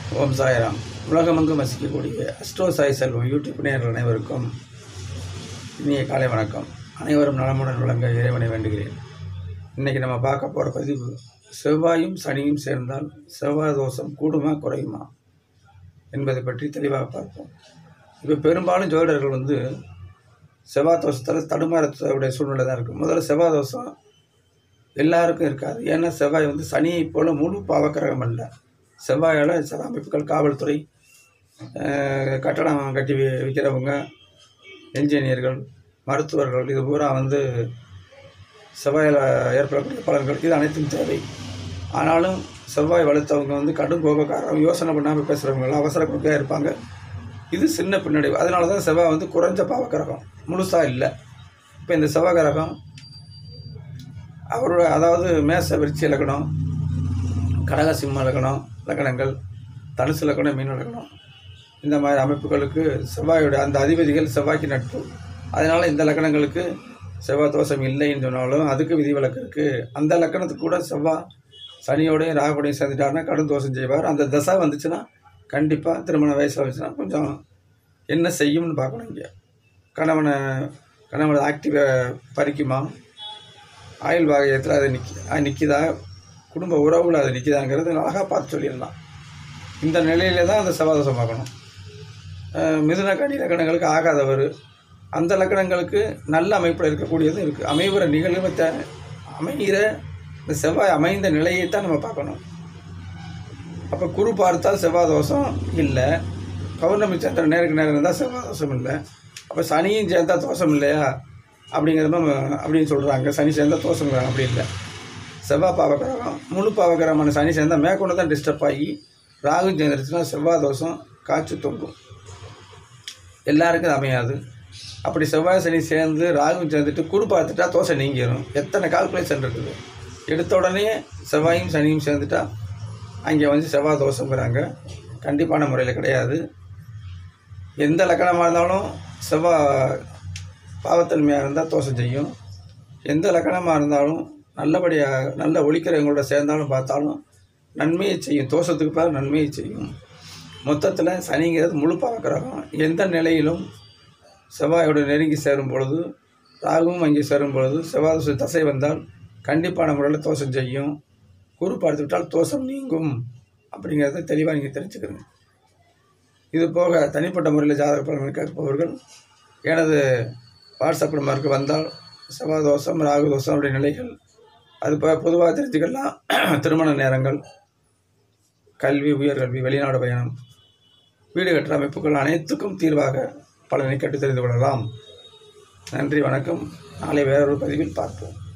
ஓம் சாய்ராம் உலகமெங்கும் வசிக்கக்கூடிய அஸ்ட்ரோ சாய் செல்வம் யூடியூப் நேயர்கள் அனைவருக்கும் இனிய காலை வணக்கம் அனைவரும் நலமுடன் விளங்க இறைவனை வேண்டுகிறேன் இன்றைக்கி நம்ம பார்க்க போகிற பதிவு செவ்வாயும் சனியும் சேர்ந்தால் செவ்வாய் தோஷம் கூடுமா குறையுமா என்பதை பற்றி தெளிவாக பார்ப்போம் இப்போ பெரும்பாலும் ஜோதிடர்கள் வந்து செவ்வாய் தோஷத்தில் தடுமாறக்கூடிய சூழ்நிலை தான் இருக்குது முதல்ல செவ்வாய் தோஷம் எல்லாருக்கும் இருக்காது ஏன்னா செவ்வாய் வந்து சனியை போல முழு பாவக்கிரகம் அல்ல செவ்வாயால் சில அமைப்புகள் காவல்துறை அஹ், கட்டடம் கட்டி வி- விற்கிறவங்க என்ஜினியர்கள் மருத்துவர்கள் இது பூரா வந்து செவ்வாயில் ஏற்படக்கூடிய பலன்கள் இது அனைத்தும் தேவை ஆனாலும் செவ்வாய் வளர்த்தவங்க வந்து கடும் கோபக்காரம் யோசனை பண்ணாமல் பேசுகிறவங்க அவசர குறுக்கையாக இருப்பாங்க இது சின்ன பின்னடைவு அதனால தான் செவ்வாய் வந்து குறைஞ்ச பாவக்கிரகம் முழுசாக இல்லை இப்போ இந்த செவ்வாய் கிரகம் அவரோட அதாவது மேச விருச்சி இலக்கணம் கடக சிம்ம இலக்கணம் இலக்கணங்கள் தனுசு இலக்கணம் மீன் இலக்கணம் இந்த மாதிரி அமைப்புகளுக்கு செவ்வாயோட அந்த அதிபதிகள் செவ்வாய்க்கு நட்பு அதனால் இந்த லக்கணங்களுக்கு செவ்வாய் தோஷம் இல்லைன்னு சொன்னாலும் அதுக்கு விதிவிலக்கு இருக்குது அந்த லக்கணத்துக்கு கூட செவ்வாய் சனியோடையும் ராகுடையும் சேர்ந்துட்டாருன்னா கடும் தோஷம் செய்வார் அந்த தசை வந்துச்சுன்னா கண்டிப்பாக திருமண வயசில் வந்துச்சுன்னா கொஞ்சம் என்ன செய்யும்னு பார்க்கணும் இங்கே கணவனை கணவனை ஆக்டிவை பறிக்குமா ஆயுள் வாகயத்தில் அது நிற்கி நிற்கிதா குடும்ப உறவில் அது நிற்கிதாங்கிறது அழகாக பார்த்து சொல்லிடலாம் இந்த நிலையில தான் அந்த செவ்வாதோஷம் பார்க்கணும் அஹ் மிதுன கனி லக்கணங்களுக்கு ஆகாதவர் அந்த லக்கணங்களுக்கு நல்ல அமைப்பில் இருக்கக்கூடியதும் இருக்குது அமைவுற நிகழ்வு தே அமைகிற இந்த செவ்வாய் அமைந்த நிலையை தான் நம்ம பார்க்கணும் அப்போ குரு பார்த்தால் செவ்வாய் தோஷம் இல்லை பௌர்ணமி சந்திரன் நேருக்கு நேரம் இருந்தால் செவ்வாய் தோஷம் இல்லை அப்போ சனியும் சேர்ந்தா தோஷம் இல்லையா அப்படிங்கிறத நம்ம அப்படின்னு சொல்கிறாங்க சனி சேர்ந்தா தோஷம் அப்படி இல்லை செவ்வாய் பாவகிரகம் முழு பாவகிரகமான சனி சேர்ந்தால் மேற்கொண்டு தான் டிஸ்டர்ப் ஆகி ராகு சேர்ந்துருச்சுன்னா செவ்வாய் தோஷம் காய்ச்சி தொங்கும் எல்லாருக்கும் அது அமையாது அப்படி செவ்வாய் சனி சேர்ந்து ராகு சேர்ந்துட்டு குரு பார்த்துட்டா தோசை நீங்கிடும் எத்தனை கால்குலேஷன் இருக்குது எடுத்த உடனே செவ்வாயும் சனியும் சேர்ந்துட்டா அங்கே வந்து செவ்வாய் தோஷங்கிறாங்க கண்டிப்பான முறையில் கிடையாது எந்த லக்கணமாக இருந்தாலும் செவ்வாய் பாவத்தன்மையாக இருந்தால் தோஷம் செய்யும் எந்த லக்கணமாக இருந்தாலும் நல்லபடியாக நல்ல ஒழிக்கிறவங்களோட சேர்ந்தாலும் பார்த்தாலும் நன்மையை செய்யும் தோஷத்துக்கு பதில் நன்மையை செய்யும் மொத்தத்தில் சனிங்கிறது முழு பாவக்கிரகம் எந்த நிலையிலும் செவ்வாயோட நெருங்கி சேரும் பொழுது ராகுவும் அங்கே சேரும் பொழுது செவ்வாய் தோசை தசை வந்தால் கண்டிப்பான முறையில் தோஷம் செய்யும் குரு பார்த்து விட்டால் தோஷம் நீங்கும் அப்படிங்கிறத தெளிவாக நீங்கள் தெரிஞ்சுக்கிறீங்க இது போக தனிப்பட்ட முறையில் ஜாதக பலன்கள் கேட்பவர்கள் எனது வாட்ஸ்அப் நம்பருக்கு வந்தால் செவ்வாய் தோஷம் ராகு தோஷம் அப்படி நிலைகள் அது இப்போ பொதுவாக தெரிஞ்சுக்கலாம் திருமண நேரங்கள் கல்வி உயர்கல்வி வெளிநாடு பயணம் வீடு கட்டுற அமைப்புகள் அனைத்துக்கும் தீர்வாக பலனை கட்டு தெரிந்து கொள்ளலாம் நன்றி வணக்கம் நாளை வேறொரு பதிவில் பார்ப்போம்